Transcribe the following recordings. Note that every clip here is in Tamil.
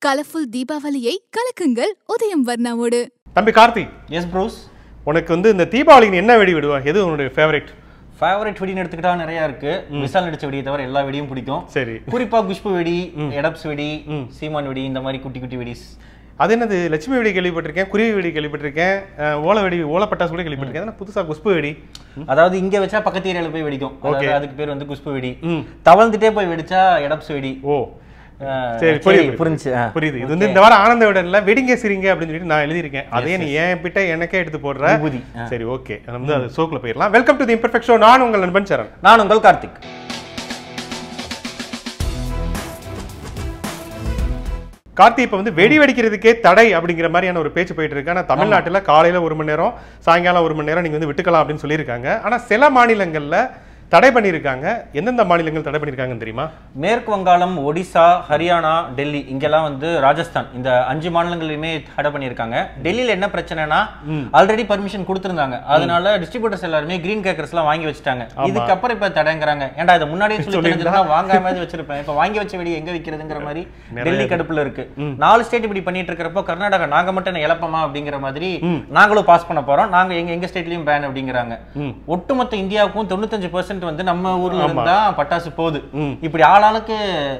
கலர்ஃபுல் தீபாவளியை கலக்குங்கள் உதயம் வர்ணாவோடு தம்பி கார்த்தி எஸ் ப்ரோஸ் உனக்கு வந்து இந்த தீபாவளிக்கு நீ என்ன வெடி விடுவா எது உன்னுடைய ஃபேவரட் ஃபேவரட் வெடின்னு எடுத்துக்கிட்டா நிறைய இருக்கு விசால் நடிச்ச வெடியை தவிர எல்லா வெடியும் பிடிக்கும் சரி குறிப்பா குஷ்பு வெடி எடப்ஸ் வெடி சீமான் வெடி இந்த மாதிரி குட்டி குட்டி வெடிஸ் அது என்னது லட்சுமி வெடி கேள்விப்பட்டிருக்கேன் குருவி வெடி கேள்விப்பட்டிருக்கேன் அஹ், ஓலை வெடி ஓலை பட்டாசு கூட கேள்விப்பட்டிருக்கேன் ஆனா புதுசா குஷ்பு வெடி அதாவது இங்க வச்சா பக்கத்து ஏரியால போய் வெடிக்கும் Okay. அதாவது அதுக்கு பேர் வந்து குஷ்பு வெடி ம். தவழ்ந்துட்டே போய் வெடிச்சா எடப்ஸ் வெடி ஓ அஹ், சரி புரியுது புரிஞ்சு ஆ. புரியுது இது வந்து இந்த வாரம் ஆனந்த விடல வெடிங்க சிரிங்க அப்படின்னு சொல்லிட்டு நான் எழுதியிருக்கேன் அதே நீ ஏன் பிட்ட எனக்கே எடுத்து போடுற விபூதி, ஆ. சரி ஓகே வந்து அது சோக்குல போயிடலாம் welcome to the imperfect show நான் உங்கள் நண்பன் சரண் நான் உங்கள் கார்த்திக் கார்த்தி இப்போ வந்து வெடி வெடிக்கிறதுக்கே தடை அப்படிங்கிற மாதிரியான ஒரு பேச்சு போயிட்டு இருக்கு ஆனால் தமிழ்நாட்டில் காலையில் ஒரு மணி நேரம் சாயங்காலம் ஒரு மணி நேரம் நீங்கள் வந்து விட்டுக்கலாம் அப்படின்னு சொல்லியிருக்காங்க ஆனால் சில மாநிலங்களில் தடை பண்ணியிருக்காங்க எந்தெந்த மாநிலங்கள் தடை பண்ணியிருக்காங்கன்னு தெரியுமா மேற்கு வங்காளம் ஒடிசா ஹரியானா டெல்லி இங்கெல்லாம் வந்து ராஜஸ்தான் இந்த அஞ்சு மாநிலங்களிலுமே தடை பண்ணியிருக்காங்க டெல்லியில என்ன பிரச்சனைனா ஆல்ரெடி பர்மிஷன் கொடுத்திருந்தாங்க அதனால டிஸ்ட்ரிபியூட்டர்ஸ் எல்லாருமே கிரீன் கேக்கர்ஸ் எல்லாம் வாங்கி வச்சுட்டாங்க இதுக்கப்புறம் இப்ப தடைங்கிறாங்க ஏன்டா இதை முன்னாடியே சொல்லி தெரிஞ்சிருந்தா வாங்காம வச்சிருப்பேன் இப்ப வாங்கி வச்ச வெடி எங்க விக்கிறதுங்கிற மாதிரி டெல்லி கடுப்புல இருக்கு நாலு ஸ்டேட் இப்படி பண்ணிட்டு இருக்கிறப்போ கர்நாடகா நாங்க மட்டும் என்ன இழப்பமா அப்படிங்கிற மாதிரி நாங்களும் பாஸ் பண்ண போறோம் நாங்க எங்க எங்க ஸ்டேட்லயும் பேன் அப்படிங்கிறாங்க ஒட்டுமொத்த இந்தியாவுக்கும் தொண்ணூத்தஞ்சு பெர்சென்ட் வந்து நம்ம ஊர்ல இருந்தா பட்டாசு போகுது இப்படி ஆளாளுக்கு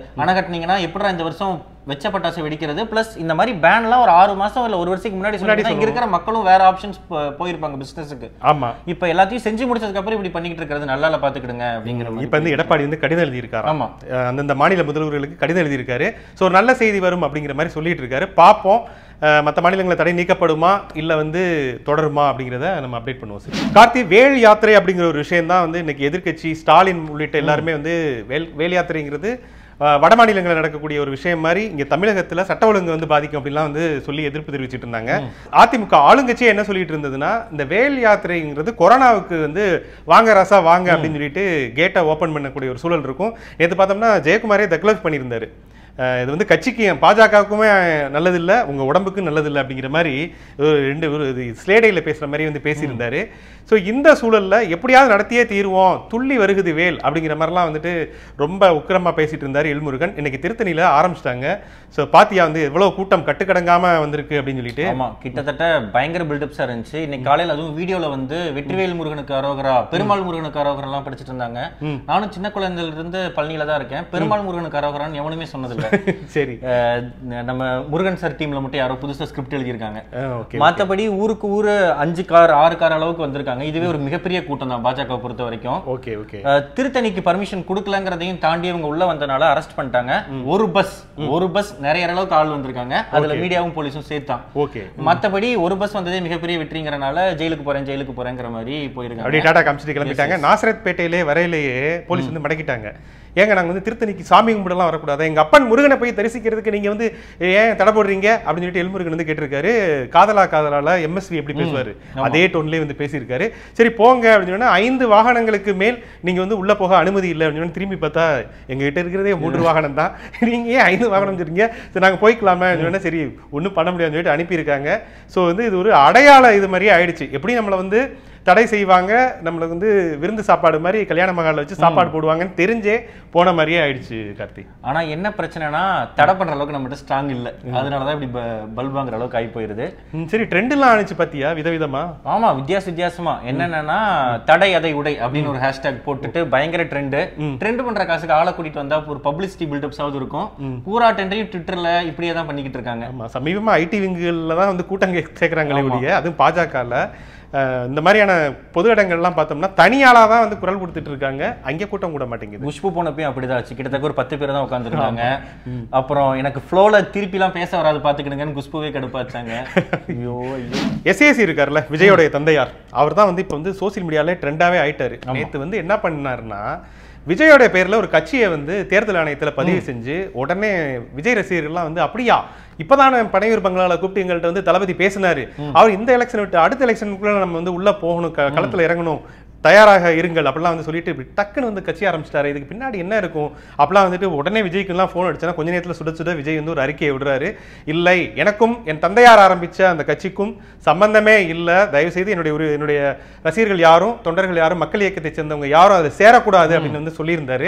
அணை எப்படிடா இந்த வருஷம் வெச்ச பட்டாசு வெடிக்கிறது பிளஸ் இந்த மாதிரி பேன்லாம் ஒரு ஆறு மாசம் இல்ல ஒரு வருஷத்துக்கு முன்னாடி சொன்னா இங்க இருக்கிற மக்களும் வேற ஆப்ஷன்ஸ் போயிருப்பாங்க பிசினஸுக்கு ஆமா இப்ப எல்லாத்தையும் செஞ்சு முடிச்சதுக்கு அப்புறம் இப்படி பண்ணிக்கிட்டு இருக்கிறது நல்லா பாத்துக்கிடுங்க அப்படிங்கிற மாதிரி இப்போ வந்து எடப்பாடி வந்து கடிதம் எழுதியிருக்காரு ஆமா அந்தந்த மாநில முதல்வர்களுக்கு கடிதம் எழுதியிருக்காரு ஸோ ஒரு நல்ல செய்தி வரும் அப்படிங்கிற மாதிரி சொல்லிட்டு இருக்காரு பார்ப்போம் மற்ற மாநிலங்களில் தடை நீக்கப்படுமா இல்லை வந்து தொடருமா அப்படிங்கிறத நம்ம அப்டேட் பண்ணுவோம் சரி கார்த்தி வேல் யாத்திரை அப்படிங்கிற ஒரு விஷயம் தான் வந்து இன்னைக்கு எதிர்க்கட்சி ஸ்டாலின் உள்ளிட்ட எல்லாருமே வந்து வேல் வேல் யாத்திரைங்கிறது அஹ், வட மாநிலங்களில் நடக்கக்கூடிய ஒரு விஷயம் மாதிரி இங்கே தமிழகத்தில் சட்ட ஒழுங்கு வந்து பாதிக்கும் அப்படிலாம் வந்து சொல்லி எதிர்ப்பு தெரிவிச்சிட்டு இருந்தாங்க அதிமுக ஆளுங்கட்சியே என்ன சொல்லிட்டு இருந்ததுன்னா இந்த வேல் யாத்திரைங்கிறது கொரோனாவுக்கு வந்து வாங்க ராசா வாங்க அப்படின்னு சொல்லிட்டு கேட்டை ஓப்பன் பண்ணக்கூடிய ஒரு சூழல் இருக்கும் நேற்று பார்த்தோம்னா ஜெயக்குமாரே தக்லஃப் பண்ணியிருந்தாரு அஹ் இது வந்து கட்சிக்கு பாஜகவுக்குமே நல்லதில்லை உங்கள் உடம்புக்கு நல்லதில்லை அப்படிங்கிற மாதிரி ஒரு ரெண்டு ஒரு இது ஸ்லேடையில் பேசுகிற மாதிரி வந்து பேசியிருந்தாரு ஸோ இந்த சூழலில் எப்படியாவது நடத்தியே தீருவோம் துள்ளி வருகுது வேல் அப்படிங்கிற மாதிரிலாம் வந்துட்டு ரொம்ப உக்கிரமாக பேசிட்டு இருந்தார் எல்முருகன் இன்னைக்கு திருத்தணியில் ஆரம்பிச்சிட்டாங்க ஸோ பாத்தியா வந்து எவ்வளோ கூட்டம் கட்டுக்கடங்காமல் வந்திருக்கு அப்படின்னு சொல்லிட்டு ஆமா கிட்டத்தட்ட பயங்கர பில்டப்ஸா இருந்துச்சு இன்னைக்கு காலையில அதுவும் வீடியோல வந்து வெற்றிவேல் முருகனுக்கு அரோகரா பெருமாள் முருகனுக்கு அரோகரா எல்லாம் படிச்சிட்டு இருந்தாங்க நானும் சின்ன குழந்தையில இருந்து பழனியில தான் இருக்கேன் பெருமாள் முருகனுக்கு அரோகரான்னு எவனுமே சொன்னதில்ல சரி அஹ் நம்ம முருகன் சார் டீம்ல மட்டும் யாரோ புதுசா ஸ்கிரிப்ட் எழுதியிருக்காங்க ஓகே மத்தபடி ஊருக்கு ஊரு அஞ்சு கார் ஆறு கார் அளவுக்கு வந்திருக்காங்க இதுவே ஒரு மிகப்பெரிய கூட்டம் தான் பாஜக பொறுத்த வரைக்கும் ஓகே ஓகே அஹ் திருத்தணிக்கு பர்மிஷன் கொடுக்கலங்கிறதையும் தாண்டி அவங்க உள்ள வந்தனால அரெஸ்ட் பண்ணிட்டாங்க ஒரு பஸ் ஒரு பஸ் நிறைய அளவுக்கு ஆள் வந்திருக்காங்க அதுல மீடியாவும் போலீஸும் சேர்த்தான் ஓகே மத்தபடி ஒரு பஸ் வந்ததே மிகப்பெரிய வெற்றிங்கிறனால ஜெயிலுக்கு போறேன் ஜெயிலுக்கு போறேங்கிற மாதிரி போயிருக்காங்க அப்படியே டாடா காமிச்சிட்டு கிளம்பிட்டாங்க நாசரத் பேட்டையிலே வரையிலேயே போலீஸ் வந்து மடக்கிட்டாங்க ஏங்க நாங்க வந்து திருத்தணிக்கு சாமி கும்பிடலாம் வரக்கூடாது எங்க அப்பன் முருகனை போய் தரிசிக்கிறதுக்கு நீங்க வந்து ஏன் தடை போடுறீங்க அப்படின்னு சொல்லிட்டு எல்முருகன் வந்து கேட்டிருக்காரு காதலா காதலால எம்எஸ்வி எப்படி பேசுவாரு அதே டோன்லயே வந்து பேசியிருக்காரு சரி போங்க அப்படின்னு சொன்னா ஐந்து வாகனங்களுக்கு மேல் நீங்க வந்து உள்ள போக அனுமதி இல்லை அப்படின்னு சொன்னா திரும்பி பார்த்தா எங்க கிட்ட இருக்கிறதே மூன்று வாகனம் தான் நீங்க ஏன் ஐந்து வாகனம் சொல்றீங்க சரி நாங்க போய்க்கலாமே அப்படின்னு சொன்னா சரி ஒன்றும் பண்ண முடியாதுன்னு சொல்லிட்டு அனுப்பியிருக்காங்க ஸோ வந்து இது ஒரு அடையாள இது மாதிரியே ஆயிடுச்சு எப்படி நம்மளை வந்து தடை செய்வாங்க நம்மளுக்கு வந்து விருந்து சாப்பாடு மாதிரி கல்யாண மகாலில் வச்சு சாப்பாடு போடுவாங்கன்னு தெரிஞ்சே போன மாதிரியே ஆயிடுச்சு கார்த்தி ஆனா என்ன பிரச்சனைனா தடை பண்ற அளவுக்கு நம்மகிட்ட ஸ்ட்ராங் இல்ல அதனாலதான் இப்படி பல்ப் வாங்குற அளவுக்கு ஆகி போயிருது ம், சரி ட்ரெண்ட்லாம் ஆனிச்சு பாத்தியா விதவிதமா ஆமா வித்தியாச வித்தியாசமா என்னன்னா தடை அதை உடை அப்படின்னு ஒரு ஹேஷ்டேக் போட்டுட்டு பயங்கர ட்ரெண்ட் ட்ரெண்ட் பண்ற காசுக்கு ஆளை கூட்டிட்டு வந்தா ஒரு பப்ளிசிட்டி பில்டப்ஸாவது இருக்கும் பூரா ட்ரெண்டையும் ட்விட்டர்ல இப்படியே தான் பண்ணிக்கிட்டு இருக்காங்க ஆமா சமீபமா ஐடி விங்குகளில் தான் வந்து கூட்டம் கே- சேர்க்கறாங்களே ஒழிய அதுவும் பாஜகவில் இந்த மாதிரியான பொது இடங்கள்லாம் பார்த்தோம்னா தனியாளாக தான் வந்து குரல் கொடுத்துட்டு இருக்காங்க அங்கே கூட்டம் கூட மாட்டேங்குது குஷ்பு போனப்பையும் அப்படிதான் ஆச்சு கிட்டத்தட்ட ஒரு பத்து பேர் தான் உட்காந்துருந்தாங்க அப்புறம் எனக்கு ஃப்ளோல திருப்பிலாம் பேச வராது பாத்துக்கிடுங்கன்னு குஷ்புவே கடுப்பாச்சாங்க ஐயோ ஐயோ எஸ்ஏசி இருக்கார்ல விஜயோடைய தந்தையார் அவர் தான் வந்து இப்போ வந்து சோசியல் மீடியாலே ட்ரெண்டாவே ஆயிட்டாரு நேத்து வந்து என்ன பண்ணாருன்னா விஜயோட பேர்ல ஒரு கட்சியை வந்து தேர்தல் ஆணையத்துல பதிவு செஞ்சு உடனே விஜய் ரசிகர்கள்லாம் வந்து அப்படியா இப்பதான் பனையூர் பங்களால கூப்பிட்டு எங்கள்கிட்ட வந்து தளபதி பேசினாரு அவர் இந்த எலெக்ஷன் விட்டு அடுத்த எலெக்ஷனுக்குள்ள நம்ம வந்து உள்ள போகணும் க- களத்துல இறங்கணும் தயாராக இருங்கள் அப்படிலாம் வந்து சொல்லிட்டு இப்படி டக்குன்னு வந்து கட்சி ஆரம்பிச்சிட்டாரு இதுக்கு பின்னாடி என்ன இருக்கும் அப்படிலாம் வந்துட்டு உடனே விஜய்க்குலாம் ஃபோன் அடிச்சனா கொஞ்ச நேரத்தில் சுட சுட விஜய் வந்து ஒரு அறிக்கையை விடுறாரு இல்லை எனக்கும் என் தந்தையார் ஆரம்பிச்ச அந்த கட்சிக்கும் சம்பந்தமே இல்லை தயவு செய்து என்னுடைய ஒரு என்னுடைய ரசிகர்கள் யாரும் தொண்டர்கள் யாரும் மக்கள் இயக்கத்தை சேர்ந்தவங்க யாரும் அதில் சேரக்கூடாது அப்படின்னு வந்து சொல்லியிருந்தாரு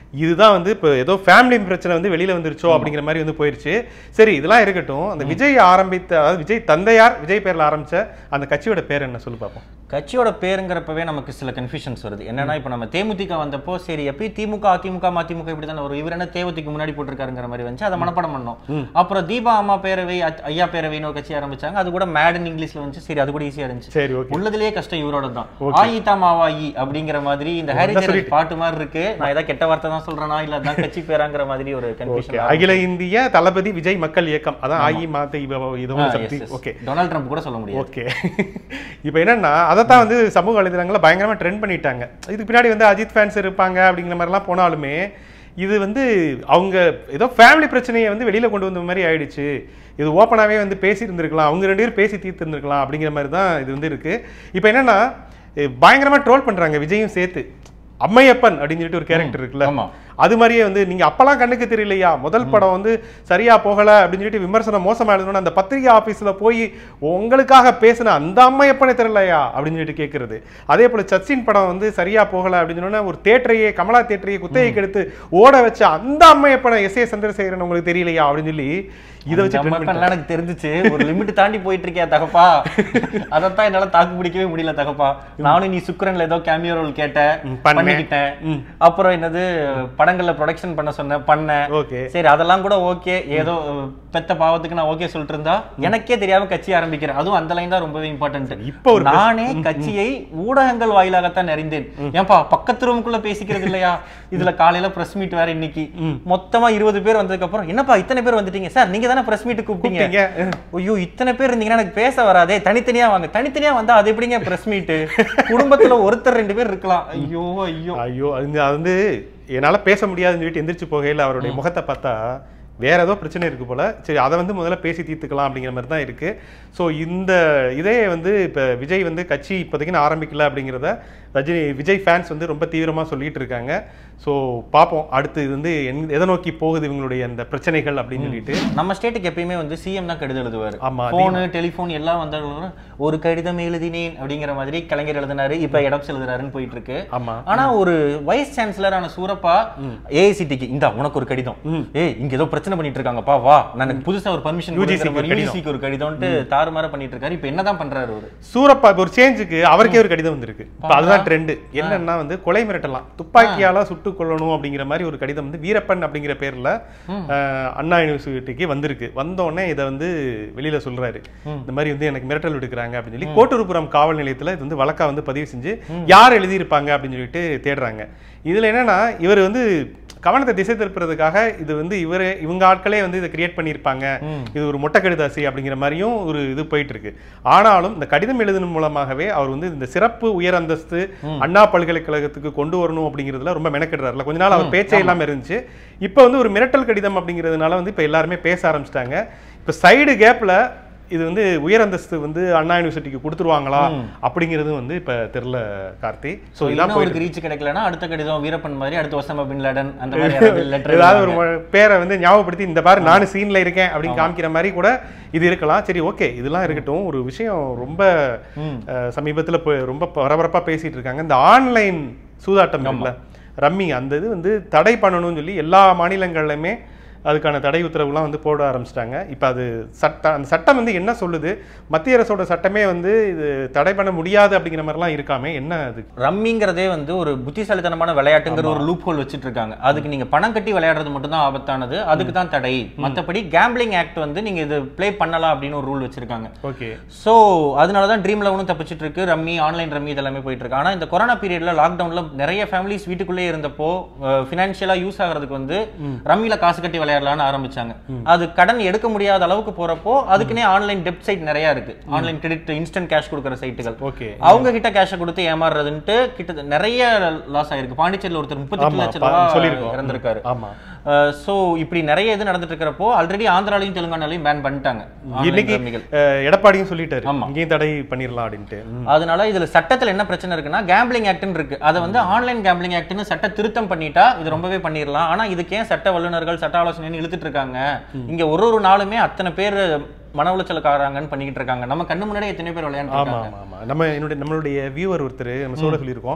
இதுதான் வந்து இப்போ ஏதோ ஃபேமிலி பிரச்சனை வந்து வெளியில வந்துருச்சோ அப்படிங்கிற மாதிரி வந்து போயிருச்சு சரி இதெல்லாம் இருக்கட்டும் அந்த விஜய் ஆரம்பித்த அதாவது விஜய் தந்தையார் விஜய் பேர்ல ஆரம்பிச்ச அந்த கட்சியோட பேர் என்ன சொல்லு பார்ப்போம் கட்சியோட பேருங்கிறப்பவே நமக்கு சில கன்ஃபியூஷன்ஸ் வருது என்னன்னா இப்போ நம்ம தேமுதிக வந்தப்போ சரி எப்பயும் திமுக அதிமுக மதிமுக இப்படி தானே வரும் இவர் என்ன தேமுதிக முன்னாடி போட்டிருக்காருங்கிற மாதிரி வந்துச்சு அதை மனப்பாடம் பண்ணோம் அப்புறம் தீபா அம்மா பேரவை அத்- ஐயா பேரவைன்னு ஒரு கட்சி ஆரம்பிச்சாங்க அது கூட மேடன் இங்கிலீஷ்ல வந்துச்சு சரி அது கூட ஈஸியா இருந்துச்சு சரி ஓகே உள்ளதுலயே கஷ்டம் இவரோட தான் ஆயிதா மாவாயி அப்படிங்கிற மாதிரி இந்த ஹாரி ஜெயராஜ் பாட்டு மாதிரி இருக்கு நான் ஏதாவது கெட்ட வார்த்தை தான் சொல்றேனா இல்ல அதான் கட்சி பேராங்கிற மாதிரி ஒரு ஓகே கன்ஃபியூஷன் அகில இந்திய தளபதி விஜய் மக்கள் இயக்கம் அதான் ஆகி மாத்த இதுவும் சக்தி ஓகே டொனால்ட் ட்ரம்ப் கூட சொல்ல முடியாது ஓகே இப்போ என்னன்னா அதைத்தான் வந்து சமூக வலைதளங்களில் பயங்கரமா ட்ரெண்ட் பண்ணிட்டாங்க இதுக்கு பின்னாடி வந்து அஜித் ஃபேன்ஸ் இருப்பாங்க அப்படிங்கிற மாதிரிலாம் போனாலுமே இது வந்து அவங்க ஏதோ ஃபேமிலி பிரச்சனையை வந்து வெளியில கொண்டு வந்த மாதிரி ஆயிடுச்சு இது ஓப்பனாகவே வந்து பேசி இருந்திருக்கலாம் அவங்க ரெண்டு பேரும் பேசி தீர்த்து இருந்திருக்கலாம் அப்படிங்கிற மாதிரி தான் இது வந்து இருக்கு இப்போ என்னன்னா eh, பயங்கரமா ட்ரோல் பண்றாங்க விஜயும் சேர்த்து அம்மையப்பன் அப்படின்னு சொல்லிட்டு ஒரு கேரக்டர் இருக்குல்ல ஆமா. அது மாதிரியே வந்து நீங்க அப்பெல்லாம் கண்ணுக்கு தெரியலையா முதல் படம் வந்து சரியா போகல அப்படின்னு சொல்லிட்டு விமர்சனம் மோசமா எழுதணும் அந்த பத்திரிகை ஆபீஸ்ல போய் உங்களுக்காக பேசின அந்த அம்மையப்பனை தெரியலையா அப்படின்னு சொல்லிட்டு கேட்கறது அதே போல சச்சின் படம் வந்து சரியா போகல அப்படின்னு சொன்னா ஒரு தேட்டரையே கமலா தேட்டரையே குத்தகைக்கு எடுத்து ஓட வச்ச அந்த அம்மையப்பனை எஸ் ஏ சந்திரசேகரன் உங்களுக்கு தெரியலையா அப்படின்னு சொல்லி இதை வச்சு நம்ம trend பண்ணிட்டாங்க. இப்ப எனக்கு தெரிஞ்சுச்சு ஒரு லிமிட் தாண்டி போயிட்டு இருக்கியா தகப்பா அதத்தான் என்னால தாக்கு பிடிக்கவே முடியல தகப்பா நானும் நீ சுக்கரன்ல ஏதோ கேமியோ ரோல் கேட்ட ம், பண்ணேன். பண்ணிக்கிட்டேன் ம். அப்புறம் என்னது படங்கள்ல ப்ரொடக்ஷன் பண்ண சொன்ன பண்ணேன் ஓகே சரி அதெல்லாம் கூட ஓகே ஏதோ பெத்த பாவத்துக்கு நான் ஓகே சொல்லிட்டு இருந்தா எனக்கே தெரியாம கட்சி ஆரம்பிக்கிறேன் அதுவும் அந்த லைன் தான் ரொம்பவே இம்பார்ட்டன்ட் இப்போ ஒரு நானே கட்சியை ஊடகங்கள் வாயிலாகத்தான் அறிந்தேன் ஏன்பா பக்கத்து ரூமுக்குள்ள பேசிக்கிறது இல்லையா இதுல காலையில பிரஸ் மீட் வேற இன்னைக்கு மொத்தமா இருபது பேர் வந்ததுக்கு அப்புறம் என்னப்பா இத்தனை பேர் வந்துட்டீங்க சார் நீங்க தானே பிரஸ் மீட் கூப்பிட்டீங்க கூப்பிட்டீங்க. ஐயோ இத்தனை பேர் இருந்தீங்கன்னா எனக்கு பேச வராதே தனித்தனியா வாங்க தனித்தனியா வந்தா அது எப்படிங்க பிரஸ் மீட் குடும்பத்துல ஒருத்தர் ரெண்டு பேர் இருக்கலாம் ஐயோ ஐயோ ஐயோ அது அது வந்து என்னால பேச முடியாதுன்னு சொல்லிட்டு எந்திரிச்சு போகையில் அவருடைய முகத்தை பார்த்தா வேற ஏதோ பிரச்சனை இருக்கு போல சரி அதை வந்து முதல்ல பேசி தீர்த்துக்கலாம் அப்படிங்கிற மாதிரி தான் இருக்கு ஸோ இந்த இதே வந்து இப்போ விஜய் வந்து கட்சி இப்போதைக்கு நான் ஆரம்பிக்கல அப்படிங்கிறத ரஜினி விஜய் ஃபேன்ஸ் வந்து ரொம்ப தீவிரமாக சொல்லிட்டு இருக்காங்க ஸோ பார்ப்போம் அடுத்து இது வந்து என்- எதை நோக்கி போகுது இவங்களுடைய அந்த பிரச்சனைகள் அப்படின்னு சொல்லிட்டு நம்ம ஸ்டேட்டுக்கு எப்பயுமே வந்து சிஎம் தான் கடிதம் எழுதுவாரு ஆமா, போனு டெலிஃபோன் எல்லாம் வந்தாலும் ஒரு கடிதம் எழுதினேன் அப்படிங்கிற மாதிரி கலைஞர் எழுதினாரு இப்ப எடப்ஸ் எழுதுறாருன்னு போயிட்டு இருக்கு ஆமா ஆனா ஒரு வைஸ் சான்சலரான சூரப்பா ஏஐசிடிக்கு இந்த உனக்கு ஒரு கடிதம் ஏய் இங்க ஏதோ பிரச்சனை பண்ணிட்டு இருக்காங்கப்பா வா நான் எனக்கு புதுசா ஒரு பர்மிஷன் UGC க்கு ஒரு கடிதம். யூஜிசிக்கு ஒரு கடிதம்ட்டு தாறுமாற பண்ணிட்டு இருக்காரு இப்ப என்னதான் பண்றாரு அவரு சூரப்பா இப்போ ஒரு சேஞ்சுக்கு அவருக்கே ஒரு கடிதம் வந்திருக்கு இப்போ அதுதான் ட்ரெண்டு என்னன்னா வந்து கொலை மிரட்டலாம் துப்பாக்கியால சுட்டு கொல்லணும் அப்படிங்கிற மாதிரி ஒரு கடிதம் வந்து வீரப்பன் அப்படிங்கிற பேர்ல அஹ், அண்ணா யூனிவர்சிட்டிக்கு வந்திருக்கு வந்த உடனே இதை வந்து வெளியில சொல்றாரு இந்த மாதிரி வந்து எனக்கு மிரட்டல் விடுக்கிறாங்க அப்படின்னு சொல்லி கோட்டூர்புரம் காவல் நிலையத்துல இது வந்து வழக்கா வந்து பதிவு செஞ்சு யார் எழுதியிருப்பாங்க அப்படின்னு சொல்லிட்டு தேடுறாங்க இதுல என்னன்னா இவர் வந்து கவனத்தை திசை திருப்புறதுக்காக இது வந்து இவரே இவங்க ஆட்களே வந்து இதை கிரியேட் பண்ணியிருப்பாங்க இது ஒரு மொட்டை கடிதாசி அப்படிங்கிற மாதிரியும் ஒரு இது போயிட்டு இருக்கு ஆனாலும் இந்த கடிதம் எழுதின மூலமாகவே அவர் வந்து இந்த சிறப்பு உயர் அந்தஸ்து அண்ணா பல்கலைக்கழகத்துக்கு கொண்டு வரணும் அப்படிங்கிறதுல ரொம்ப மெனக்கெடுறாருல கொஞ்ச நாள் அவர் பேச்சே இல்லாம இருந்துச்சு இப்போ வந்து ஒரு மிரட்டல் கடிதம் அப்படிங்கிறதுனால வந்து இப்போ எல்லாருமே பேச ஆரம்பிச்சிட்டாங்க இப்போ சைடு கேப்ல இது வந்து உயர் அந்தஸ்து வந்து அண்ணா யூனிவர்சிட்டிக்கு கொடுத்துருவாங்களா அப்படிங்கிறது வந்து இப்ப தெரியல கார்த்தி ஸோ இதான் இன்னும் போயிட்டு அவருக்கு ரீச் கிடைக்கலன்னா அடுத்த கடிதம் வீரப்பன் மாதிரி அடுத்த ஒசாமா பின் லேடன் அந்த மாதிரி லெட்டர் ஏதாவது ஒரு மொ- பேரை வந்து ஞாபகப்படுத்தி இந்த பாரு நானும் சீன்ல இருக்கேன் அப்படின்னு காமிக்கிற மாதிரி கூட இது இருக்கலாம் சரி ஓகே இதெல்லாம் இருக்கட்டும் ஒரு விஷயம் ரொம்ப அஹ், சமீபத்துல போய் ரொம்ப பரபரப்பா பேசிட்டு இருக்காங்க இந்த ஆன்லைன் சூதாட்டம் இருக்குல்ல ரம்மி அந்த இது வந்து தடை பண்ணணும்னு சொல்லி எல்லா மாநிலங்கள்லையுமே அதுக்கான தடை உத்தரவுலாம் வந்து போட ஆரம்பிச்சிட்டாங்க இப்போ அது சட்டம் அந்த சட்டம் வந்து என்ன சொல்லுது மத்திய அரசோட சட்டமே வந்து இது தடை பண்ண முடியாது அப்படிங்கிற மாதிரிலாம் இருக்காமே என்ன அது ரம்மிங்கிறதே வந்து ஒரு புத்திசாலித்தனமான விளையாட்டுங்கிற ஒரு லூப் ஹோல் வச்சுட்டு இருக்காங்க அதுக்கு நீங்க பணம் கட்டி விளையாடுறது மட்டும் தான் ஆபத்தானது அதுக்கு தான் தடை மத்தபடி கேம்பிளிங் ஆக்ட் வந்து நீங்க இது ப்ளே பண்ணலாம் அப்படின்னு ஒரு ரூல் வச்சிருக்காங்க ஓகே ஸோ அதனால தான் ட்ரீம் லெவனும் தப்பிச்சிட்டு இருக்கு ரம்மி ஆன்லைன் ரம்மி இதெல்லாமே போயிட்டு இருக்கு ஆனா இந்த கொரோனா பீரியட்ல லாக்டவுன்ல நிறைய ஃபேமிலிஸ் வீட்டுக்குள்ளே இருந்தப்போ ஃபினான்ஷியலா யூஸ் ஆகிறதுக்கு வந்து ரம்மில காசு கட்டி விளையாடலாம்னு ஆரம்பிச்சாங்க அது கடன் எடுக்க முடியாத அளவுக்கு போறப்போ அதுக்குன்னே ஆன்லைன் டெப்ட் சைட் நிறைய இருக்கு ஆன்லைன் கிரெடிட் இன்ஸ்டன்ட் கேஷ் கொடுக்குற சைட்டுகள் ஓகே அவங்க கிட்ட கேஷை கொடுத்து ஏமாறுறதுன்ட்டு கிட்ட நிறைய லாஸ் ஆயிருக்கு பாண்டிச்சேரியில் ஒருத்தர் முப்பத்தி ஆமா, லட்சம் பா- ரூபாய் சொல்லியிருக்கோம். இறந்திருக்காரு ஆமா சோ இப்படி நிறைய இது நடந்துட்டு இருக்கிறப்போ ஆல்ரெடி ஆந்திராலையும் தெலுங்கானாலையும் பேன் பண்ணிட்டாங்க online இன்னைக்கு ரம்மிகள். அஹ், எடப்பாடியும் சொல்லிட்டாரு ஆமா. இங்கேயும் தடை பண்ணிடலாம் அப்படின்ட்டு ம். அதனால இதுல சட்டத்துல என்ன பிரச்சனை இருக்குன்னா கேம்பிளிங் ஆக்ட்னு இருக்கு அதை வந்து ஆன்லைன் கேம்பிளிங் ஆக்ட்னு சட்ட திருத்தம் பண்ணிட்டா இது ரொம்பவே பண்ணிடலாம் ஆனா இதுக்கு ஏன் சட்ட வல்லுநர்கள் சட்ட ஆலோசனைன்னு இழுத்துட்டு இருக்காங்க இங்க ஒரு ஒரு நாளுமே அத்தனை பேர் மன உளைச்சலுக்காராங்கன்னு பண்ணிக்கிட்டு இருக்காங்க நம்ம கண்ணு முன்னாடி எத்தனை பேர் ஆமா விளையாண்டு ஆமா ஆமா நம்ம என்னுடைய நம்மளுடைய வியூவர் ஒருத்தர் நம்ம சொல்ல சொல்லியிருக்கோம்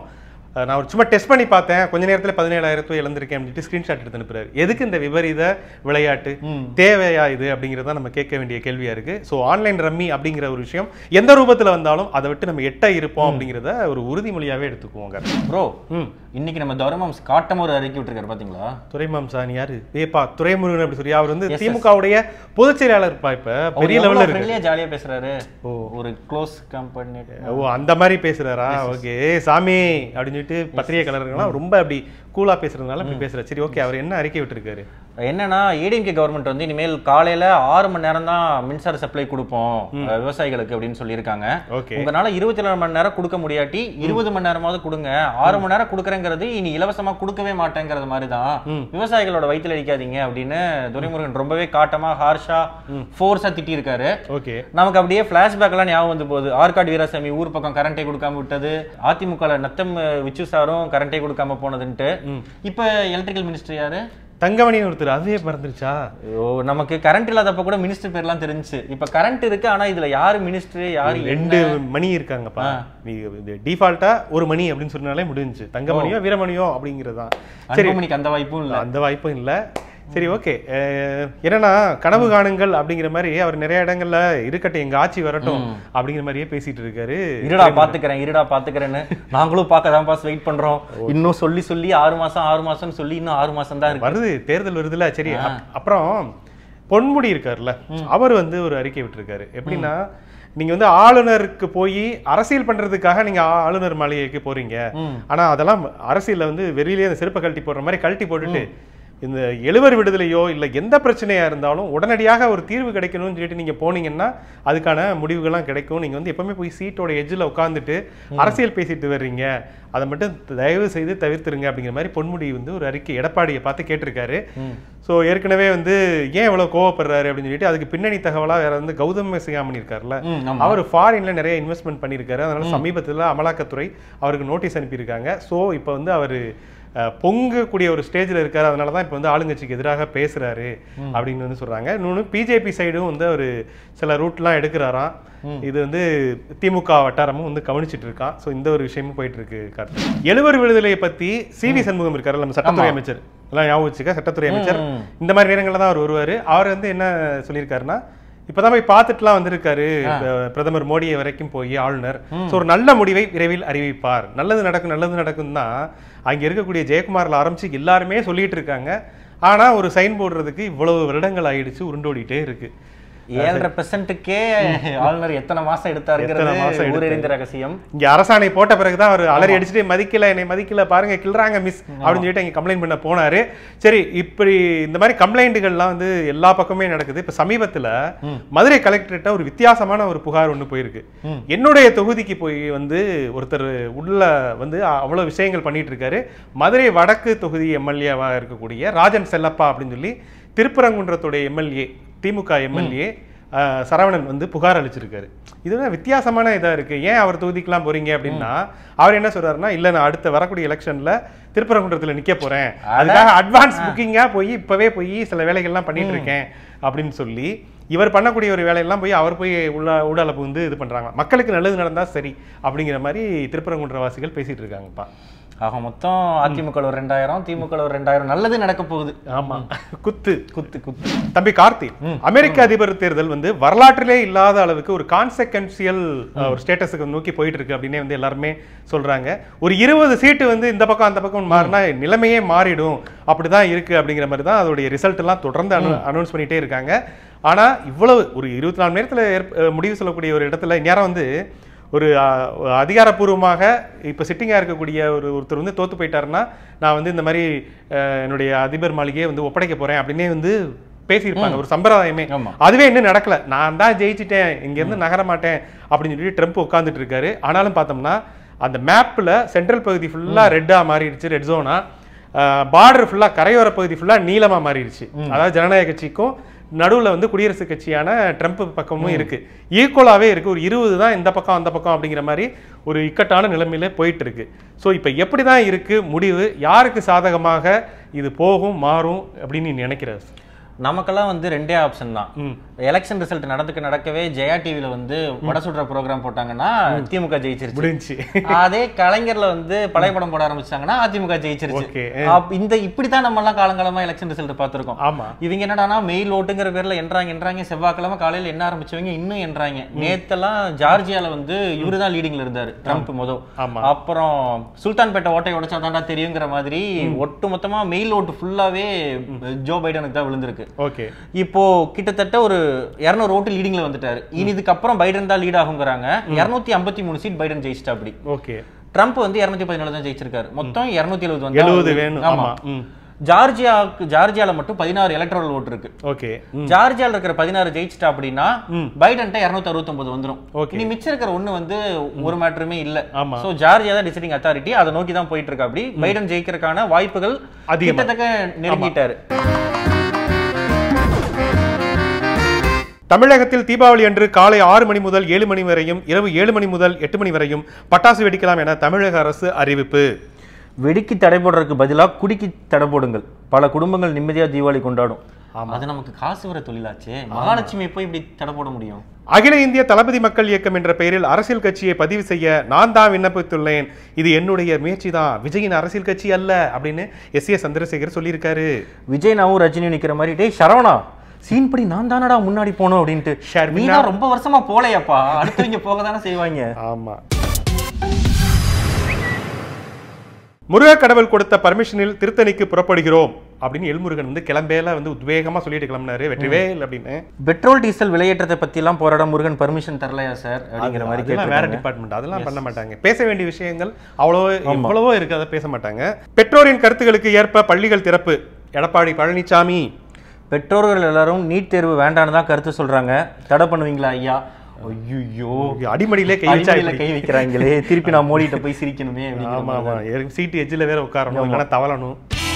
அஹ், நான் ஒரு சும்மா டெஸ்ட் பண்ணி பார்த்தேன் கொஞ்ச நேரத்துல பதினேழாயிரத்தோ இழந்திருக்கேன் அப்படின்ட்டு ஸ்கிரீன்ஷாட் எடுத்து அனுப்புறாரு எதுக்கு இந்த விபரீத விளையாட்டு தேவையா இது அப்படிங்கிறத நம்ம கேட்க வேண்டிய கேள்வியா இருக்கு ஸோ ஆன்லைன் ரம்மி அப்படிங்கிற ஒரு விஷயம் எந்த ரூபத்துல வந்தாலும் அதை விட்டு நம்ம எட்ட இருப்போம் அப்படிங்கிறத ஒரு உறுதிமொழியாவே எடுத்துக்குவோங்க ப்ரோ ம் இன்னைக்கு நம்ம தர்மம்ஸ் காட்டம் ஒரு அறிக்கை விட்டுருக்காரு பாத்தீங்களா துரைமாம் சாணி யாரு ஏப்பா துரைமுருகன் அப்படி சொல்லி அவர் வந்து திமுகவுடைய பொதுச் செயலாளர் இருப்பா இப்ப பெரிய லெவல்ல இருக்கு ஃப்ரெண்ட்லியா ஜாலியா பேசுறாரு ஒரு க்ளோஸ் கம்பெனி ஓ அந்த மாதிரி பேசுறாரா ஓகே சாமி அப்படின்னு சொல்லிட்டு பத்திரிகை கலருங்களாம் ரொம்ப அப்படி கூலா பேசுறதுனால அப்படி பேசுறாரு சரி ஓகே அவர் என்ன அறிக்கை விட்டுருக்காரு என்னன்னா ஏடிஎம்கே கவர்மெண்ட் வந்து இனிமேல் காலையில ஆறு மணி நேரம் தான் மின்சார சப்ளை கொடுப்போம் அஹ், விவசாயிகளுக்கு அப்படின்னு சொல்லியிருக்காங்க ஓகே உங்களால இருபத்தி நாலு மணி நேரம் கொடுக்க முடியாட்டி இருபது மணி நேரமாவது கொடுங்க ஆறு மணி நேரம் கொடுக்குறேங்கிறது இனி இலவசமா கொடுக்கவே மாட்டேங்கிறது மாதிரி தான் விவசாயிகளோட வயித்துல அடிக்காதீங்க அப்படின்னு துரைமுருகன் ரொம்பவே காட்டமா ஹார்ஷா ஃபோர்ஸா திட்டி இருக்காரு ஓகே நமக்கு அப்படியே பிளாஷ்பேக் எல்லாம் ஞாபகம் வந்து போகுது ஆற்காடு வீராசாமி ஊர் பக்கம் கரண்டே கொடுக்காம விட்டது அதிமுக நத்தம் விச்சு சாரும் கரண்டே கொடுக்காம போனதுன்ட்டு இப்ப எலக்ட்ரிக்கல் மினிஸ்டர் யாரு தங்கமணின்னு ஒருத்தர் அதுவே மறந்துருச்சா ஐயோ நமக்கு கரண்ட் இல்லாதப்ப கூட மினிஸ்டர் பேர்லாம் தெரிஞ்சுச்சு இப்ப கரண்ட் இருக்கு ஆனா இதுல யாரு மினிஸ்டர் யாரு ரெண்டு மணி இருக்காங்கப்பா நீ டிஃபால்ட்டா ஒரு மணி அப்படின்னு சொன்னாலே முடிஞ்சுச்சு தங்கமணியோ வீரமணியோ அப்படிங்கிறதுதான் சரி அன்புமணிக்கு அந்த வாய்ப்பும் இல்ல அந்த வாய்ப்பும் இல்ல சரி ஓகே என்னன்னா கனவு காணுங்கள் அப்படிங்கிற மாதிரி அவர் நிறைய இடங்கள்ல இருக்கட்டும் எங்க ஆட்சி வரட்டும் அப்படிங்கிற மாதிரியே பேசிட்டு இருக்காரு இருடா பாத்துக்கிறேன் இருடா பாத்துக்கிறேன்னு நாங்களும் பார்க்க தான் பாஸ் வெயிட் பண்றோம் இன்னும் சொல்லி சொல்லி ஆறு மாசம் ஆறு மாசம்னு சொல்லி இன்னும் ஆறு மாசம் தான் இருக்கு வருது தேர்தல் வருதுல்ல சரி அப்- அப்புறம் பொன்முடி இருக்கார்ல அவர் வந்து ஒரு அறிக்கை விட்டிருக்காரு எப்படின்னா நீங்க வந்து ஆளுநருக்கு போய் அரசியல் பண்றதுக்காக நீங்க ஆ- ஆளுநர் மாளிகைக்கு போறீங்க ஆனா அதெல்லாம் அரசியல்ல வந்து வெளியிலேயே அந்த செருப்பை கழட்டி போடுற மாதிரி கழட்டி போட்டுட்டு இந்த எழுவர் விடுதலையோ இல்ல எந்த பிரச்சனையா இருந்தாலும் உடனடியாக ஒரு தீர்வு கிடைக்கணும்னு சொல்லிட்டு நீங்க போனீங்கன்னா அதுக்கான முடிவுகள்லாம் கிடைக்கும் நீங்க வந்து எப்பவுமே போய் சீட்டோட எஜ்ஜில் உட்காந்துட்டு அரசியல் பேசிட்டு வர்றீங்க அதை மட்டும் தயவு செய்து தவிர்த்துருங்க அப்படிங்கிற மாதிரி பொன்முடி வந்து ஒரு அறிக்கை எடப்பாடியை பார்த்து கேட்டிருக்காரு ஸோ ஏற்கனவே வந்து ஏன் இவ்வளவு கோவப்படுறாரு அப்படின்னு சொல்லிட்டு அதுக்கு பின்னணி தகவலா வேற வந்து கௌதம் சிகாமணி இருக்கார்ல ம், ஆமா. அவர் ஃபாரின்ல நிறைய இன்வெஸ்ட்மெண்ட் பண்ணியிருக்காரு அதனால சமீபத்துல அமலாக்கத்துறை அவருக்கு நோட்டீஸ் அனுப்பியிருக்காங்க ஸோ இப்போ வந்து அவர் பொங்கக்கூடிய ஒரு ஸ்டேஜில் இருக்காரு அதனால தான் இப்போ வந்து ஆளுங்கட்சிக்கு எதிராக பேசுறாரு அப்படின்னு வந்து சொல்றாங்க இன்னொன்று பிஜேபி சைடும் வந்து அவர் சில ரூட்லாம் எடுக்கிறாராம் இது வந்து திமுக வட்டாரமும் வந்து கவனிச்சிட்டு இருக்கான் ஸோ இந்த ஒரு விஷயமும் போயிட்டு இருக்கு கார்த்திக் எழுவர் விடுதலையை பத்தி சி வி சண்முகம் இருக்காரு நம்ம சட்டத்துறை அமைச்சர் எல்லாம் ஞாபகம் வச்சுக்க சட்டத்துறை அமைச்சர் இந்த மாதிரி நேரங்களில் தான் அவர் வருவாரு அவர் வந்து என்ன சொல்லியிருக்காருன்னா இப்பதான் போய் பார்த்துட்டுலாம் வந்திருக்காரு இப்ப பிரதமர் மோடியை வரைக்கும் போய் ஆளுநர் ஸோ ஒரு நல்ல முடிவை விரைவில் அறிவிப்பார் நல்லது நடக்கும் நல்லது நடக்கும் தான் அங்க இருக்கக்கூடிய ஜெயக்குமார்ல ஆரம்பிச்சு எல்லாருமே சொல்லிட்டு இருக்காங்க ஆனா ஒரு சைன் போடுறதுக்கு இவ்வளவு வருடங்கள் ஆயிடுச்சு உருண்டோடிட்டே இருக்கு ஏழரை பெர்சன்ட்டுக்கே ஆளுநர் எத்தனை மாசம் எத்தனை மாசம் எடுத்தாருங்கிறது எடுத்தாரு? ஊரறிந்த ரகசியம் இங்க அரசாணை போட்ட பிறகுதான் அவர் அலறி அடிச்சுட்டு மதிக்கல என்னை மதிக்கல பாருங்க கிள்றாங்க மிஸ் அப்படின்னு சொல்லிட்டு அங்க கம்ப்ளைண்ட் பண்ண போனாரு சரி இப்படி இந்த மாதிரி கம்ப்ளைண்ட்டுகள்லாம் வந்து எல்லா பக்கமே நடக்குது இப்ப சமீபத்துல மதுரை கலெக்டர்கிட்ட ஒரு வித்தியாசமான ஒரு புகார் ஒண்ணு போயிருக்கு என்னுடைய தொகுதிக்கு போய் வந்து ஒருத்தர் உள்ள வந்து அவ்வளவு விஷயங்கள் பண்ணிட்டு இருக்காரு மதுரை வடக்கு தொகுதி எம்எல்ஏவா இருக்கக்கூடிய ராஜன் செல்லப்பா அப்படின்னு சொல்லி திருப்பரங்குன்றத்துடைய எம்எல்ஏ திமுக எம்எல்ஏ சரவணன் வந்து புகார் அளிச்சிருக்காரு இதுதான் வித்தியாசமான இதா இருக்கு ஏன் அவர் தொகுதிக்கெல்லாம் போறீங்க அப்படின்னா அவர் என்ன சொல்றாருன்னா இல்ல நான் அடுத்த வரக்கூடிய எலெக்ஷன்ல திருப்பரங்குன்றத்துல நிக்க போறேன் அதுக்காக அட்வான்ஸ் புக்கிங்கா போய் இப்பவே போய் சில வேலைகள்லாம் பண்ணிட்டு இருக்கேன் அப்படின்னு சொல்லி இவர் பண்ணக்கூடிய ஒரு வேலையெல்லாம் போய் அவர் போய் உள்ள ஊடால புகுந்து இது பண்றாங்க மக்களுக்கு நல்லது நடந்தா சரி அப்படிங்கிற மாதிரி திருப்பரங்குன்ற வாசிகள் பேசிட்டு இருக்காங்கப்பா ஆக மொத்தம் அதிமுக ஒரு ரெண்டாயிரம் திமுக ஒரு ரெண்டாயிரம் நல்லது நடக்க போகுது ஆமா குத்து குத்து குத்து தம்பி கார்த்தி அமெரிக்க அதிபர் தேர்தல் வந்து வரலாற்றிலே இல்லாத அளவுக்கு ஒரு கான்செக்வன்சியல் ஒரு ஸ்டேட்டஸுக்கு நோக்கி போயிட்டு இருக்கு அப்படின்னே வந்து எல்லாருமே சொல்றாங்க ஒரு இருபது சீட்டு வந்து இந்த பக்கம் அந்த பக்கம் மாறினா நிலைமையே மாறிடும் அப்படிதான் இருக்கு அப்படிங்கிற மாதிரி தான் அதோடைய ரிசல்ட் எல்லாம் தொடர்ந்து அனௌன்ஸ் பண்ணிட்டே இருக்காங்க ஆனா இவ்வளவு ஒரு இருபத்தி நாலு நேரத்துல ஏற்ப- அஹ் முடிவு சொல்லக்கூடிய ஒரு இடத்துல இந்நேரம் வந்து ஒரு அஹ், அதிகாரப்பூர்வமாக இப்போ சிட்டிங்காக இருக்கக்கூடிய ஒரு ஒருத்தர் வந்து தோத்து போயிட்டாருன்னா நான் வந்து இந்த மாதிரி அஹ், என்னுடைய அதிபர் மாளிகையை வந்து ஒப்படைக்க போறேன் அப்படின்னே வந்து பேசியிருப்பாங்க ஒரு சம்பிரதாயமே ஆமா. அதுவே இன்னும் நடக்கல நான் தான் ஜெயிச்சிட்டேன் இங்கேருந்து நகர மாட்டேன் அப்படின்னு சொல்லி ட்ரம்ப் உட்காந்துட்டு இருக்காரு ஆனாலும் பார்த்தோம்னா அந்த மேப்பில் சென்ட்ரல் பகுதி ஃபுல்லாக ரெட்டாக மாறிடுச்சு ரெட் ஜோனா பார்டர் ஃபுல்லாக கரையோர பகுதி ஃபுல்லாக நீளமாக மாறிடுச்சு அதாவது ஜனநாயக கட்சிக்கும் நடுவுல வந்து குடியரசுக் கட்சியான ட்ரம்ப் பக்கமும் இருக்கு ஈக்குவலாவே இருக்கு ஒரு இருபது தான் இந்த பக்கம் அந்த பக்கம் அப்படிங்கிற மாதிரி ஒரு இக்கட்டான நிலைமையில போயிட்டு இருக்கு ஸோ இப்போ எப்படி தான் இருக்கு முடிவு யாருக்கு சாதகமாக இது போகும் மாறும் அப்படின்னு நீ நினைக்கிற நமக்கெல்லாம் வந்து ரெண்டே ஆப்ஷன் தான் ம். எலெக்ஷன் ரிசல்ட் நடந்துக்க நடக்கவே ஜெயா டிவில வந்து வட சுடுற ப்ரோக்ராம் போட்டாங்கன்னா திமுக ஜெயிச்சிருச்சு முடிஞ்சு அதே கலைஞர்ல வந்து பழைய படம் போட ஆரம்பிச்சாங்கன்னா அதிமுக ஜெயிச்சிருச்சு Okay. அப்ப இந்த இப்படித்தான் நம்ம எல்லாம் காலங்காலமா எலெக்ஷன் ரிசல்ட் பார்த்திருக்கோம் ஆமா இவங்க என்னடானா மெயில் ஓட்டுங்கிற பேர்ல என்றாங்க என்றாங்க செவ்வாய்க்கிழமை காலையில என்ன ஆரம்பிச்சவங்க இன்னும் என்றாங்க நேத்தெல்லாம் ஜார்ஜியால வந்து இவருதான் லீடிங்ல இருந்தாரு ட்ரம்ப் முதல் ஆமா. அப்புறம் சுல்தான்பேட்டை ஓட்டை உடைச்சாதான்டா தெரியுங்கிற மாதிரி ஒட்டு மொத்தமா மெயில் ஓட்டு ஃபுல்லாவே ஜோ பைடனுக்கு தான் விழுந்திருக்கு ஓகே இப்போ கிட்டத்தட்ட ஒரு இருநூறு ஓட்டு லீடிங்ல வந்துட்டாரு இனி இதுக்கப்புறம் பைடன் தான் லீட் ஆகுங்கிறாங்க இருநூத்தி ஐம்பத்தி மூணு சீட் பைடன் ஜெயிச்சிட்டா அப்படி ஓகே ட்ரம்ப் வந்து இருநூத்தி பதினேழு தான் ஜெயிச்சிருக்காரு மொத்தம் இருநூத்தி எழுபது வந்து எழுபது வேணும் ஆமா ம் ஜார்ஜியாவுக்கு ஜார்ஜியால மட்டும் பதினாறு எலக்ட்ரல் ஓட்டு இருக்கு ஓகே ஜார்ஜியால இருக்கிற பதினாறு ஜெயிச்சிட்டா அப்படின்னா பைடன்ட்ட இருநூத்தி அறுபத்தொன்பது வந்துரும் Okay. இனி மிச்சம் இருக்கிற ஒண்ணு வந்து ஒரு மேட்டருமே இல்ல ஆமா. சோ ஜார்ஜியா தான் டிசைடிங் அத்தாரிட்டி அதை நோக்கி தான் போயிட்டு இருக்கு அப்படி பைடன் ஜெயிக்கிறதுக்கான வாய்ப்புகள் அதிகமா. கிட்டத்தட்ட நெருங்கிட்டாரு தமிழகத்தில் தீபாவளி அன்று காலை ஆறு மணி முதல் ஏழு மணி வரையும் இரவு ஏழு மணி முதல் எட்டு மணி வரையும் பட்டாசு வெடிக்கலாம் என தமிழக அரசு அறிவிப்பு வெடிக்கு தடை போடுறதுக்கு பதிலா குடிக்கு தடை போடுங்கள் பல குடும்பங்கள் நிம்மதியா தீபாவளி கொண்டாடும் அது நமக்கு காசு வர தொழிலாச்சே மகாலட்சுமி போய் இப்படி தடை போட முடியும் அகில இந்திய தளபதி மக்கள் இயக்கம் என்ற பெயரில் அரசியல் கட்சியை பதிவு செய்ய நான் தான் விண்ணப்பித்துள்ளேன் இது என்னுடைய முயற்சி தான் விஜயின் அரசியல் கட்சி அல்ல அப்படின்னு எஸ் ஏ சந்திரசேகர் சொல்லியிருக்காரு விஜய்னாவும் ரஜினி நிக்கிற மாதிரி டேய் சரவணா சீன் படி நான் தானடா முன்னாடி போனோம் அப்படின்ட்டு ஷர்மிளா. நீ தான் ரொம்ப வருஷமா போலையாப்பா அடுத்தவங்க போக தானே செய்வாங்க ஆமா முருகக் கடவுள் கொடுத்த பர்மிஷனில் திருத்தணிக்கு புறப்படுகிறோம் அப்படின்னு எல்முருகன் வந்து கிளம்பேல வந்து உத்வேகமா சொல்லிட்டு கிளம்பினாரு வெற்றிவேல் அப்படின்னு பெட்ரோல் டீசல் விலையேற்றத்தை பத்தி எல்லாம் போராட முருகன் பர்மிஷன் தரலையா சார் அப்படிங்கிற மாதிரி அதெல்லாம் வேற கேட்டிருக்காங்க. டிபார்ட்மெண்ட் அதெல்லாம் பண்ண மாட்டாங்க பேச வேண்டிய விஷயங்கள் அவ்வளோ எவ்வளவோ இருக்கு அதை பேச மாட்டாங்க பெற்றோரின் கருத்துகளுக்கு ஏற்ப பள்ளிகள் திறப்பு எடப்பாடி பழனிசாமி பெற்றோர்கள் எல்லாரும் நீட் தேர்வு வேண்டான்னு தான் கருத்து சொல்றாங்க தடை பண்ணுவீங்களா ஐயா ஐயோ அடிமடியிலே கை வச்சா அடிமடியில இப்படி. கை வைக்கிறாங்களே திருப்பி நான் மோடிட்ட போய் சிரிக்கணுமே ஆமா அப்படிங்கிற ஆமா மாதிரி. எனக்கு சீட்டு எஜ்ஜில் வேற உட்காரணும் இல்லைன்னா தவளணும்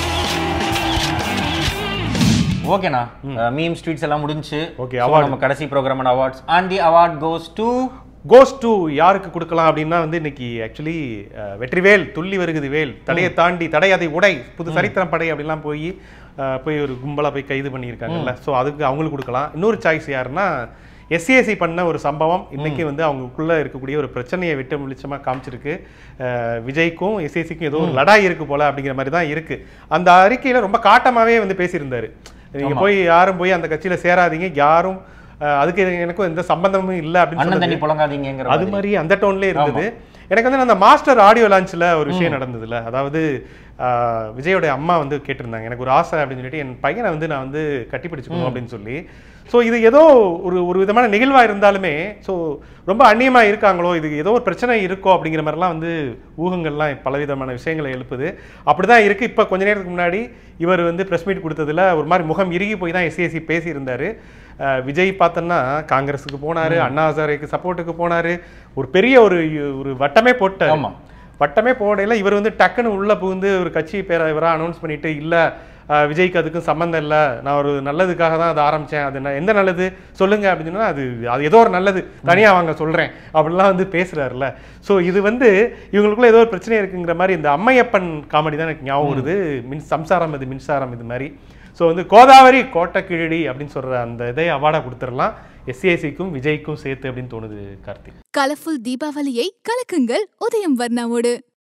ஓகேண்ணா மீம் ஸ்ட்ரீட்ஸ் எல்லாம் முடிஞ்சு Okay, So, award. நம்ம கடைசி program awards and the award goes to goes to யாருக்கு கொடுக்கலாம் அப்படின்னா வந்து இன்னைக்கு ஆக்சுவலி வெற்றிவேல் துள்ளி வருகுது வேல் தடையை தாண்டி தடை அதை உடை புது சரித்திரம் படை அப்படிலாம் போய் அஹ், போய் ஒரு கும்பலா போய் கைது பண்ணியிருக்காங்கல்ல ஸோ அதுக்கு அவங்களுக்கு கொடுக்கலாம் இன்னொரு சாய்ஸ் யாருன்னா எஸ்சிஎஸ்சி பண்ண ஒரு சம்பவம் இன்னைக்கு வந்து அவங்களுக்குள்ள இருக்கக்கூடிய ஒரு பிரச்சனையை விட்டு வெளிச்சமா காமிச்சிருக்கு அஹ், விஜய்க்கும் எஸ்சிஎஸ்சிக்கும் ஏதோ ஒரு லடாய் இருக்கு போல அப்படிங்கிற மாதிரி தான் இருக்கு அந்த அறிக்கையில ரொம்ப காட்டமாவே வந்து பேசியிருந்தாரு நீங்க போய் யாரும் போய் அந்த கட்சியில சேராதீங்க யாரும் அஹ், அதுக்கு எனக்கும் எந்த சம்பந்தமும் இல்லை அப்படின்னு அண்ணன் சொன்னது. தண்ணி புழங்காதீங்கிற அது மாதிரி அந்த டோன்லேயே இருந்தது எனக்கு வந்து அந்த மாஸ்டர் ஆடியோ லான்ச்ல ஒரு விஷயம் நடந்ததுல அதாவது ஆஹ், விஜயோட அம்மா வந்து கேட்டிருந்தாங்க எனக்கு ஒரு ஆசை அப்படின்னு சொல்லிட்டு என் பையனை வந்து நான் வந்து கட்டி பிடிச்சுக்கணும் அப்படின்னு சொல்லி ஸோ இது ஏதோ ஒரு ஒரு விதமான நிகழ்வா இருந்தாலுமே ஸோ ரொம்ப அந்நியமா இருக்காங்களோ இது ஏதோ ஒரு பிரச்சனை இருக்கோ அப்படிங்கிற மாதிரிலாம் வந்து ஊகங்கள்லாம் பலவிதமான விஷயங்களை எழுப்புது அப்படிதான் இருக்கு இப்போ கொஞ்ச நேரத்துக்கு முன்னாடி இவர் வந்து ப்ரெஸ் மீட் கொடுத்ததுல ஒரு மாதிரி முகம் இறுகி போய் தான் எஸ்சிஎஸ்சி பேசியிருந்தாரு அஹ் விஜய் பார்த்தோன்னா காங்கிரஸுக்கு போனாரு அண்ணா ஹசாரேக்கு சப்போர்ட்டுக்கு போனாரு ஒரு பெரிய ஒரு ஒரு வட்டமே போட்டார் ஆமா. வட்டமே போடையில இவர் வந்து டக்குன்னு உள்ள புகுந்து ஒரு கட்சி பேரை இவராக அனௌன்ஸ் பண்ணிட்டு இல்ல அஹ் விஜய்க்கு அதுக்கும் சம்மந்தம் இல்லை நான் ஒரு நல்லதுக்காக தான் அதை ஆரம்பிச்சேன் அது நான் எந்த நல்லது சொல்லுங்க அப்படின்னு சொன்னா அது அது ஏதோ ஒரு நல்லது தனியா வாங்க சொல்றேன் அப்படிலாம் வந்து பேசுறாருல்ல ஸோ இது வந்து இவங்களுக்குள்ள ஏதோ ஒரு பிரச்சனை இருக்குங்கிற மாதிரி இந்த அம்மையப்பன் காமெடி தான் எனக்கு ஞாபகம் வருது மின் சம்சாரம் இது மின்சாரம் இது மாதிரி ஸோ வந்து கோதாவரி கோட்டை கிழடி அப்படின்னு சொல்ற அந்த இதை அவார்டாக கொடுத்துடலாம் எஸ்சிஐசிக்கும் விஜய்க்கும் சேர்த்து அப்படின்னு தோணுது கார்த்திக் கலர்ஃபுல் தீபாவளியை கலக்குங்கள் உதயம் வர்ணாவோடு